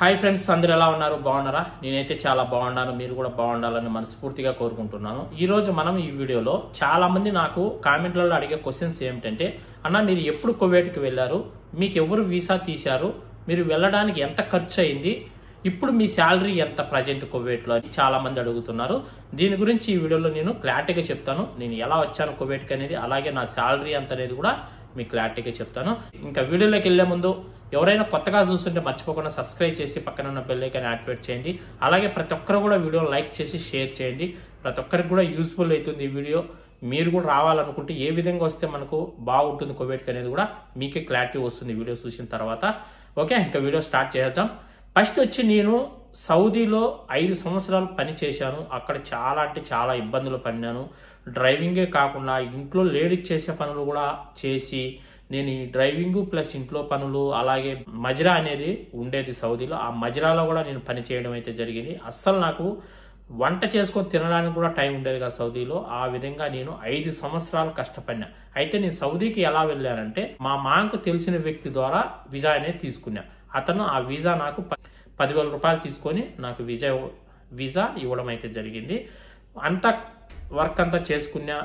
hi friends అందరు ఎలా ఉన్నారు బాగున్నారా నేనైతే చాలా బాగున్నాను మీరు కూడా బాగుండాలని మనస్ఫూర్తిగా కోరుకుంటున్నాను ఈ రోజు మనం ఈ వీడియోలో చాలా మంది నాకు కామెంట్లలో అడిగే క్వశ్చన్స్ ఏమిటంటే అన్న మీరు ఎప్పుడు కువైట్కి వెళ్ళారు మీకు ఎవరు వీసా తీశారు మీరు వెళ్ళడానికి ఎంత ఖర్చు అయింది ఇప్పుడు మీ శాలరీ ఎంత ప్రజెంట్ కువైట్లో అని చాలా మంది అడుగుతున్నారు దీని గురించి ఈ వీడియోలో నేను క్లారిటీగా చెప్తాను నేను ఎలా వచ్చాను కువైట్కి అనేది అలాగే నా శాలరీ ఎంత అనేది కూడా మీకు క్లారిటీగా చెప్తాను ఇంకా వీడియోలోకి వెళ్ళే ముందు ఎవరైనా కొత్తగా చూస్తుంటే మర్చిపోకుండా సబ్స్క్రైబ్ చేసి పక్కన ఉన్న బెల్ ఐకాన్ యాక్టివేట్ చేయండి అలాగే ప్రతి ఒక్కరు కూడా వీడియో లైక్ చేసి షేర్ చేయండి ప్రతి ఒక్కరికి కూడా యూస్ఫుల్ అవుతుంది ఈ వీడియో మీరు కూడా రావాలనుకుంటే ఏ విధంగా వస్తే మనకు బాగుంటుంది కోవిడ్కి అనేది కూడా మీకే క్లారిటీ వస్తుంది వీడియో చూసిన తర్వాత ఓకే ఇంకా వీడియో స్టార్ట్ చేద్దాం ఫస్ట్ వచ్చి నేను సౌదీలో ఐదు సంవత్సరాలు పని చేశాను అక్కడ చాలా అంటే చాలా ఇబ్బందులు పడినాను డ్రైవింగే కాకుండా ఇంట్లో లేడీస్ చేసే పనులు కూడా చేసి నేను ఈ డ్రైవింగ్ ప్లస్ ఇంట్లో పనులు అలాగే మజ్రా అనేది ఉండేది సౌదీలో ఆ మజ్రాలో కూడా నేను పని చేయడం అయితే జరిగింది అస్సలు నాకు వంట చేసుకొని తినడానికి కూడా టైం ఉండేది కదా సౌదీలో ఆ విధంగా నేను ఐదు సంవత్సరాలు కష్టపడినా అయితే నేను సౌదీకి ఎలా వెళ్ళానంటే మా మాకు తెలిసిన వ్యక్తి ద్వారా వీసా అనేది తీసుకున్నా అతను ఆ వీసా నాకు ప- పదివేల రూపాయలు తీసుకొని నాకు వీసా వీసా ఇవ్వడం అయితే జరిగింది అంతా వర్క్ అంతా చేసుకున్నా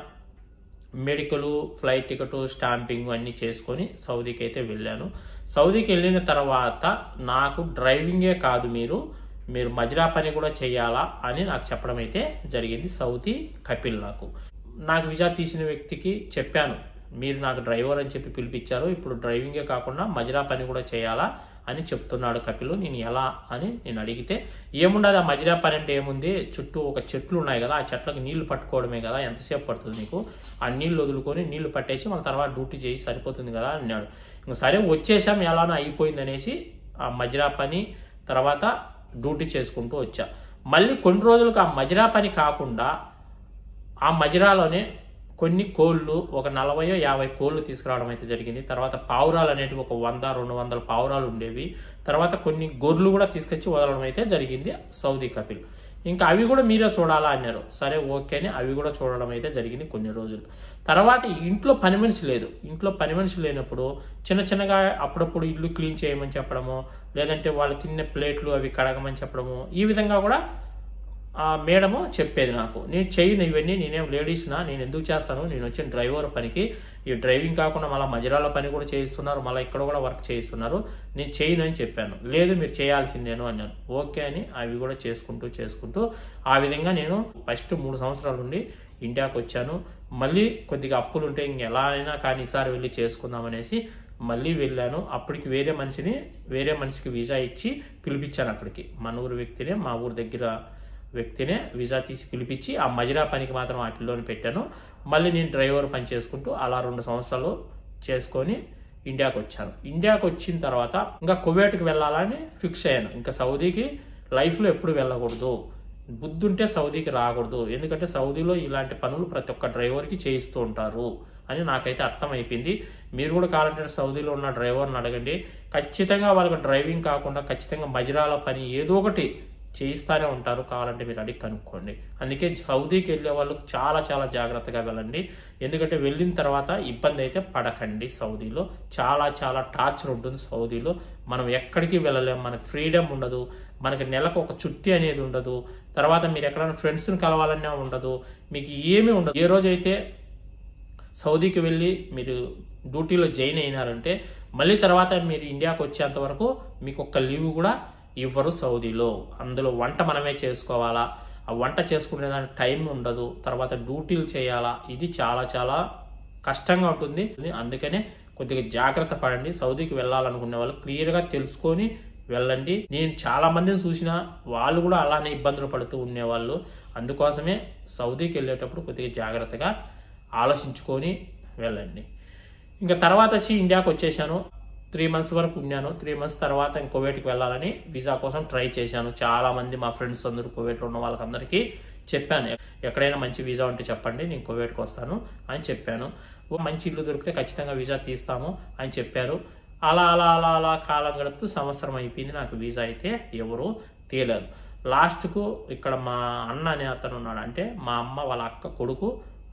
మెడికల్ ఫ్లైట్ టికెట్ స్టాంపింగ్ అన్నీ చేసుకొని సౌదీకి అయితే వెళ్ళాను సౌదీకి వెళ్ళిన తర్వాత నాకు డ్రైవింగే కాదు మీరు మీరు మజ్రా పని కూడా చేయాలా అని నాకు చెప్పడం అయితే జరిగింది సౌదీ కపిల్ నాకు నాకు వీజా తీసిన వ్యక్తికి చెప్పాను మీరు నాకు డ్రైవర్ అని చెప్పి పిలిపించారు ఇప్పుడు డ్రైవింగే కాకుండా మజ్రా పని కూడా చేయాలా అని చెప్తున్నాడు కపిల్ నేను ఎలా అని నేను అడిగితే ఏముండదు ఆ మజ్రా పని అంటే ఏముంది చుట్టూ ఒక చెట్లు ఉన్నాయి కదా ఆ చెట్లకు నీళ్లు పట్టుకోవడమే కదా ఎంతసేపు పడుతుంది నీకు ఆ నీళ్లు వదులుకొని నీళ్లు పట్టేసి మన తర్వాత డ్యూటీ చేసి సరిపోతుంది కదా అన్నాడు ఇంక సరే వచ్చేసాం ఎలానో అయిపోయింది అనేసి ఆ మజ్రా పని తర్వాత డ్యూటీ చేసుకుంటూ వచ్చా మళ్ళీ కొన్ని రోజులకు ఆ మజ్రా పని కాకుండా ఆ మజిరాలోనే కొన్ని కోళ్ళు ఒక నలభయో యాభై కోళ్ళు తీసుకురావడం అయితే జరిగింది తర్వాత పావురాలు అనేటివి ఒక వంద రెండు వందల పావురాలు ఉండేవి తర్వాత కొన్ని గొర్రెలు కూడా తీసుకొచ్చి వదలడం అయితే జరిగింది సౌదీ కపిల్ ఇంకా అవి కూడా మీరే చూడాలా అన్నారు సరే ఓకే అని అవి కూడా చూడడం అయితే జరిగింది కొన్ని రోజులు తర్వాత ఇంట్లో పని మనిషి లేదు ఇంట్లో పని మనిషి లేనప్పుడు చిన్న చిన్నగా అప్పుడప్పుడు ఇల్లు క్లీన్ చేయమని చెప్పడము లేదంటే వాళ్ళు తిన్న ప్లేట్లు అవి కడగమని చెప్పడము ఈ విధంగా కూడా ఆ మేడము చెప్పేది నాకు నేను చేయను ఇవన్నీ నేనేం లేడీస్నా నేను ఎందుకు చేస్తాను నేను వచ్చిన డ్రైవర్ పనికి ఈ డ్రైవింగ్ కాకుండా మళ్ళీ మజిరాల పని కూడా చేయిస్తున్నారు మళ్ళీ ఇక్కడ కూడా వర్క్ చేయిస్తున్నారు నేను చేయను అని చెప్పాను లేదు మీరు చేయాల్సిందేను అన్నాను ఓకే అని అవి కూడా చేసుకుంటూ చేసుకుంటూ ఆ విధంగా నేను ఫస్ట్ మూడు సంవత్సరాల నుండి ఇండియాకి వచ్చాను మళ్ళీ కొద్దిగా అప్పులు ఉంటే ఇంక ఎలా అయినా కానీ ఈసారి వెళ్ళి చేసుకుందాం అనేసి మళ్ళీ వెళ్ళాను అప్పటికి వేరే మనిషిని వేరే మనిషికి వీసా ఇచ్చి పిలిపించాను అక్కడికి మన ఊరు వ్యక్తినే మా ఊరు దగ్గర వ్యక్తినే వీసా తీసి పిలిపించి ఆ మజిరా పనికి మాత్రం ఆ పిల్లోని పెట్టాను మళ్ళీ నేను డ్రైవర్ పని చేసుకుంటూ అలా రెండు సంవత్సరాలు చేసుకొని ఇండియాకి వచ్చాను ఇండియాకి వచ్చిన తర్వాత ఇంకా కువైట్కి వెళ్ళాలని ఫిక్స్ అయ్యాను ఇంకా సౌదీకి లైఫ్లో ఎప్పుడు వెళ్ళకూడదు బుద్ధి ఉంటే సౌదీకి రాకూడదు ఎందుకంటే సౌదీలో ఇలాంటి పనులు ప్రతి ఒక్క డ్రైవర్కి చేయిస్తూ ఉంటారు అని నాకైతే అర్థమైపోయింది మీరు కూడా కావాలంటే సౌదీలో ఉన్న డ్రైవర్ని అడగండి ఖచ్చితంగా వాళ్ళకి డ్రైవింగ్ కాకుండా ఖచ్చితంగా మజిరాల పని ఏదో ఒకటి చేయిస్తానే ఉంటారు కావాలంటే మీరు అడిగి కనుక్కోండి అందుకే సౌదీకి వెళ్ళే వాళ్ళు చాలా చాలా జాగ్రత్తగా వెళ్ళండి ఎందుకంటే వెళ్ళిన తర్వాత ఇబ్బంది అయితే పడకండి సౌదీలో చాలా చాలా టార్చర్ ఉంటుంది సౌదీలో మనం ఎక్కడికి వెళ్ళలేం మనకు ఫ్రీడమ్ ఉండదు మనకి నెలకు ఒక చుట్టి అనేది ఉండదు తర్వాత మీరు ఎక్కడైనా ఫ్రెండ్స్ని కలవాలన్నా ఉండదు మీకు ఏమీ ఉండదు ఏ రోజైతే సౌదీకి వెళ్ళి మీరు డ్యూటీలో జాయిన్ అయినారంటే మళ్ళీ తర్వాత మీరు ఇండియాకి వచ్చేంత వరకు మీకు ఒక్క లీవ్ కూడా ఇవ్వరు సౌదీలో అందులో వంట మనమే చేసుకోవాలా ఆ వంట చేసుకునే దానికి టైం ఉండదు తర్వాత డ్యూటీలు చేయాలా ఇది చాలా చాలా కష్టంగా ఉంటుంది అందుకనే కొద్దిగా జాగ్రత్త పడండి సౌదీకి వెళ్ళాలనుకునే వాళ్ళు క్లియర్గా తెలుసుకొని వెళ్ళండి నేను చాలా మందిని చూసిన వాళ్ళు కూడా అలానే ఇబ్బందులు పడుతూ ఉండేవాళ్ళు అందుకోసమే సౌదీకి వెళ్ళేటప్పుడు కొద్దిగా జాగ్రత్తగా ఆలోచించుకొని వెళ్ళండి ఇంకా తర్వాత వచ్చి ఇండియాకి వచ్చేసాను త్రీ మంత్స్ వరకు ఉన్నాను త్రీ మంత్స్ తర్వాత ఇంక కువైట్కి వెళ్ళాలని వీసా కోసం ట్రై చేశాను చాలా మంది మా ఫ్రెండ్స్ అందరూ కువైట్లో ఉన్న వాళ్ళకందరికీ చెప్పాను ఎక్కడైనా మంచి వీసా ఉంటే చెప్పండి నేను కువైట్కి వస్తాను అని చెప్పాను ఓ మంచి ఇల్లు దొరికితే ఖచ్చితంగా వీసా తీస్తాము అని చెప్పారు అలా అలా అలా అలా కాలం గడుపుతూ సంవత్సరం అయిపోయింది నాకు వీసా అయితే ఎవరు తేలేదు లాస్ట్కు ఇక్కడ మా అన్న అనే అతను ఉన్నాడు అంటే మా అమ్మ వాళ్ళ అక్క కొడుకు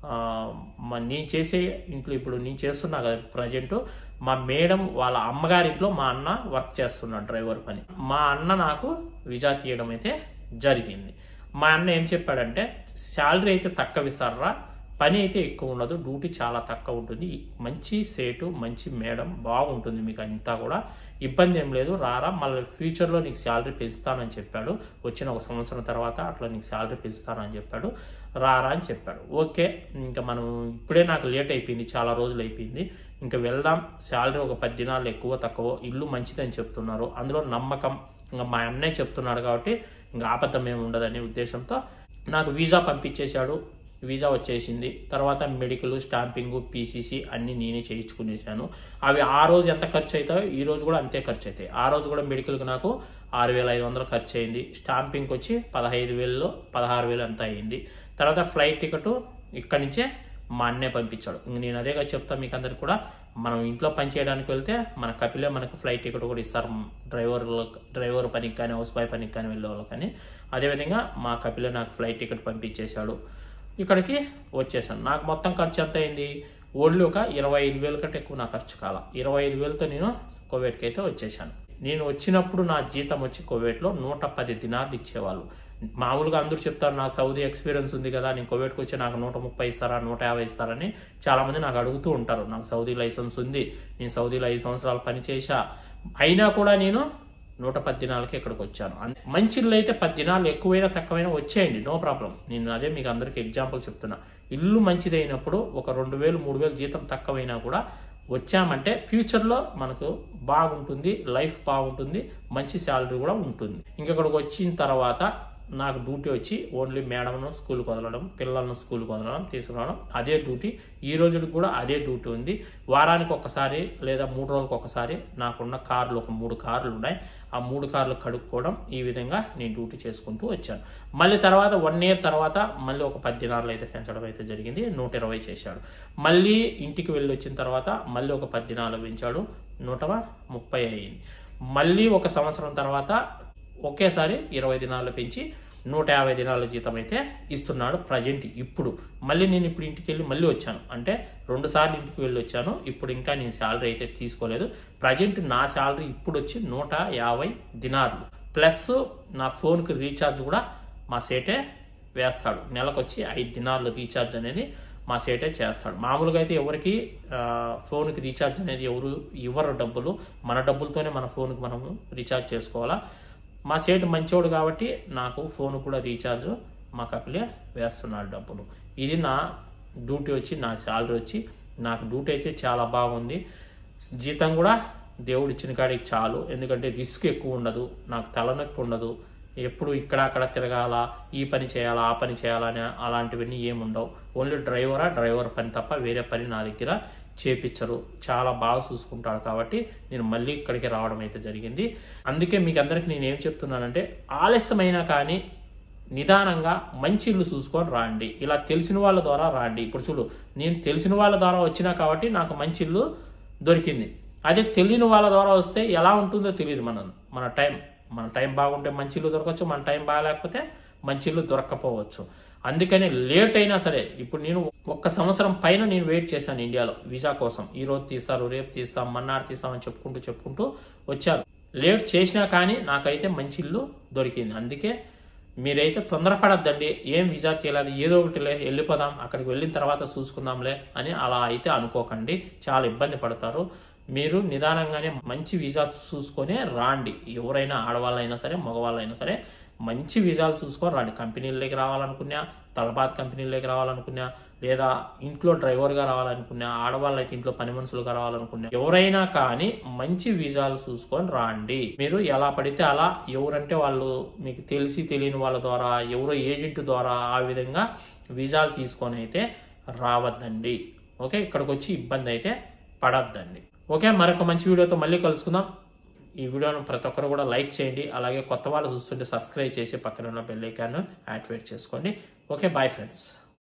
ఆ, మా నేను చేసే ఇంట్లో ఇప్పుడు నేను చేస్తున్నా కదా ప్రజెంట్ మా మేడం వాళ్ళ అమ్మగారింట్లో మా అన్న వర్క్ చేస్తున్నాడు డ్రైవర్ పని మా అన్న నాకు విజా తీయడం అయితే జరిగింది మా అన్న ఏం చెప్పాడంటే శాలరీ అయితే తక్కువ ఇస్తారా పని అయితే ఎక్కువ ఉండదు డ్యూటీ చాలా తక్కువ ఉంటుంది మంచి సేటు మంచి మేడం బాగుంటుంది మీకు అంతా కూడా ఇబ్బంది ఏం లేదు రారా మళ్ళీ ఫ్యూచర్లో నీకు శాలరీ పెంచుతానని చెప్పాడు వచ్చిన ఒక సంవత్సరం తర్వాత అట్లా నీకు శాలరీ పెంచుతానని చెప్పాడు రారా అని చెప్పాడు ఓకే ఇంకా మనం ఇప్పుడే నాకు లేట్ అయిపోయింది చాలా రోజులు అయిపోయింది ఇంకా వెళ్దాం శాలరీ ఒక పది దినాలు ఎక్కువ తక్కువ ఇల్లు మంచిదని చెప్తున్నారు అందులో నమ్మకం ఇంకా మా అన్నయ్య చెప్తున్నాడు కాబట్టి ఇంకా ఆపద్దం ఏమి ఉండదనే ఉద్దేశంతో నాకు వీసా పంపించేశాడు వీసా వచ్చేసింది తర్వాత మెడికల్ స్టాంపింగ్ పీసీసీ అన్ని నేనే చేయించుకునేసాను అవి ఆ రోజు ఎంత ఖర్చు అవుతాయో ఈ రోజు కూడా అంతే ఖర్చు అవుతాయి ఆ రోజు కూడా మెడికల్కి నాకు ఆరు వేల ఐదు వందలు ఖర్చు అయింది స్టాంపింగ్కి వచ్చి పదహైదు వేలలో పదహారు వేలు ఎంత అయింది తర్వాత ఫ్లైట్ టికెట్ ఇక్కడి నుంచే మా అన్నే పంపించాడు ఇంక నేను అదేగా చెప్తా మీకు అందరికి కూడా మనం ఇంట్లో పని చేయడానికి వెళ్తే మన కపిలే మనకు ఫ్లైట్ టికెట్ కూడా ఇస్తారు డ్రైవర్ డ్రైవర్ పనికి కానీ హౌస్ బాయ్ పనికి కానీ వెళ్ళే వాళ్ళకి కానీ అదేవిధంగా మా కపిలే నాకు ఫ్లైట్ టికెట్ పంపించేశాడు ఇక్కడికి వచ్చేసాను నాకు మొత్తం ఖర్చు ఎంత అయింది ఓన్లీ ఒక ఇరవై ఐదు వేల కంటే ఎక్కువ నా ఖర్చు కాల ఇరవై ఐదు వేలతో నేను కోవేట్కి అయితే వచ్చేసాను నేను వచ్చినప్పుడు నా జీతం వచ్చి కోవేట్లో నూట పది దినార్లు ఇచ్చేవాళ్ళు మామూలుగా అందరూ చెప్తారు నా సౌదీ ఎక్స్పీరియన్స్ ఉంది కదా నేను కోవేట్కి వచ్చి నాకు నూట ముప్పై ఇస్తారా నూట యాభై ఇస్తారని చాలామంది నాకు అడుగుతూ ఉంటారు నాకు సౌదీ లైసెన్స్ ఉంది నేను సౌదీలో ఐదు సంవత్సరాలు పనిచేసా అయినా కూడా నేను నూట పది దినాలకి ఇక్కడికి వచ్చాను అన్- మంచి ఇల్లు అయితే పది దినాలు ఎక్కువైనా తక్కువైనా వచ్చేయండి నో ప్రాబ్లం నేను అదే మీకు అందరికి ఎగ్జాంపుల్ చెప్తున్నా ఇల్లు మంచిదైనప్పుడు ఒక రెండు వేలు మూడు వేలు జీతం తక్కువైనా కూడా వచ్చామంటే ఫ్యూచర్లో మనకు బాగుంటుంది లైఫ్ బాగుంటుంది మంచి శాలరీ కూడా ఉంటుంది ఇంకక్కడికి వచ్చిన తర్వాత నాకు డ్యూటీ వచ్చి ఓన్లీ మేడంను స్కూల్కి వదలడం పిల్లలను స్కూల్కి వదలడం తీసుకురావడం అదే డ్యూటీ ఈ రోజుకి కూడా అదే డ్యూటీ ఉంది వారానికి ఒకసారి లేదా మూడు రోజులకు ఒకసారి నాకున్న కార్లు ఒక మూడు కార్లు ఉన్నాయి ఆ మూడు కార్లు కడుక్కోవడం ఈ విధంగా నేను డ్యూటీ చేసుకుంటూ వచ్చాను మళ్ళీ తర్వాత వన్ ఇయర్ తర్వాత మళ్ళీ ఒక పది దినాలు అయితే పెంచడం అయితే జరిగింది నూట ఇరవై చేశాడు మళ్ళీ ఇంటికి వెళ్ళి వచ్చిన తర్వాత మళ్ళీ ఒక పది దినాలు పెంచాడు నూట ముప్పై అయింది మళ్ళీ ఒక సంవత్సరం తర్వాత ఒకేసారి ఇరవై దినాలు పెంచి నూట యాభై దినాల జీతం అయితే ఇస్తున్నాడు ప్రజెంట్ ఇప్పుడు మళ్ళీ నేను ఇప్పుడు ఇంటికి వెళ్ళి మళ్ళీ వచ్చాను అంటే రెండు సార్లు ఇంటికి వెళ్ళి వచ్చాను ఇప్పుడు ఇంకా నేను శాలరీ అయితే తీసుకోలేదు ప్రజెంట్ నా శాలరీ ఇప్పుడు వచ్చి నూట యాభై దినార్లు ప్లస్ నా ఫోన్కి రీఛార్జ్ కూడా మా సేటే వేస్తాడు నెలకు వచ్చి ఐదు దినార్లు రీఛార్జ్ అనేది మా సేటే చేస్తాడు మామూలుగా అయితే ఎవరికి ఆ, ఫోన్కి రీఛార్జ్ అనేది ఎవరు ఇవ్వరు డబ్బులు మన డబ్బులతోనే మన ఫోన్కి మనము రీఛార్జ్ చేసుకోవాలా మా సేటు మంచోడు కాబట్టి నాకు ఫోన్ కూడా రీఛార్జ్ మా కపిలే వేస్తున్నాడు డబ్బులు ఇది నా డ్యూటీ వచ్చి నా శాలరీ వచ్చి నాకు డ్యూటీ అయితే చాలా బాగుంది జీతం కూడా దేవుడు ఇచ్చిన కాడికి చాలు ఎందుకంటే రిస్క్ ఎక్కువ ఉండదు నాకు తలనొప్పి ఉండదు ఎప్పుడు ఇక్కడ అక్కడ తిరగాల ఈ పని చేయాలా ఆ పని చేయాలా అని అలాంటివన్నీ ఏముండవు ఓన్లీ డ్రైవరా డ్రైవర్ పని తప్ప వేరే పని నా దగ్గర చేపించరు చాలా బాగా చూసుకుంటాడు కాబట్టి నేను మళ్ళీ ఇక్కడికి రావడం అయితే జరిగింది అందుకే మీకు అందరికి నేను ఏం చెప్తున్నానంటే ఆలస్యమైనా కానీ నిదానంగా మంచి ఇల్లు చూసుకొని రాండి ఇలా తెలిసిన వాళ్ళ ద్వారా రాండి ఇప్పుడు చూడు నేను తెలిసిన వాళ్ళ ద్వారా వచ్చినా కాబట్టి నాకు మంచి ఇల్లు దొరికింది అదే తెలియని వాళ్ళ ద్వారా వస్తే ఎలా ఉంటుందో తెలియదు మనం మన టైం మన టైం బాగుంటే మంచి ఇల్లు దొరకవచ్చు మన టైం బాగాలేకపోతే మంచి ఇల్లు దొరక్కపోవచ్చు అందుకని లేట్ అయినా సరే ఇప్పుడు నేను ఒక్క సంవత్సరం పైన నేను వెయిట్ చేశాను ఇండియాలో వీసా కోసం ఈ రోజు తీస్తారు రేపు తీస్తాం మన్నాడు తీస్తామని చెప్పుకుంటూ చెప్పుకుంటూ వచ్చారు లేట్ చేసినా కానీ నాకైతే మంచి ఇల్లు దొరికింది అందుకే మీరైతే తొందరపడద్దండి ఏం వీసా తీయలేదు ఏదో ఒకటిలే వెళ్ళిపోదాం అక్కడికి వెళ్ళిన తర్వాత చూసుకుందాంలే అని అలా అయితే అనుకోకండి చాలా ఇబ్బంది పడతారు మీరు నిదానంగానే మంచి వీసా చూసుకొని రాండి ఎవరైనా ఆడవాళ్ళైనా సరే మగవాళ్ళైనా సరే మంచి వీసాలు చూసుకొని రాండి కంపెనీల్లోకి రావాలనుకున్నా తలబాద్ కంపెనీలోకి రావాలనుకున్నా లేదా ఇంట్లో డ్రైవర్గా రావాలనుకున్నా ఆడవాళ్ళు అయితే ఇంట్లో పని మనుషులుగా రావాలనుకున్నా ఎవరైనా కానీ మంచి వీసాలు చూసుకొని రాండి మీరు ఎలా పడితే అలా ఎవరంటే వాళ్ళు మీకు తెలిసి తెలియని వాళ్ళ ద్వారా ఎవరో ఏజెంట్ ద్వారా ఆ విధంగా వీసాలు తీసుకొని అయితే రావద్దండి ఓకే ఇక్కడికి వచ్చి ఇబ్బంది అయితే పడద్దండి ఓకే మరొక మంచి వీడియోతో మళ్ళీ కలుసుకుందాం ఈ వీడియోను ప్రతి ఒక్కరు కూడా లైక్ చేయండి అలాగే కొత్త వాళ్ళు చూస్తుంటే సబ్స్క్రైబ్ చేసి పక్కన ఉన్న బెల్ ఐకాన్ యాక్టివేట్ చేసుకోండి ఓకే బాయ్ ఫ్రెండ్స్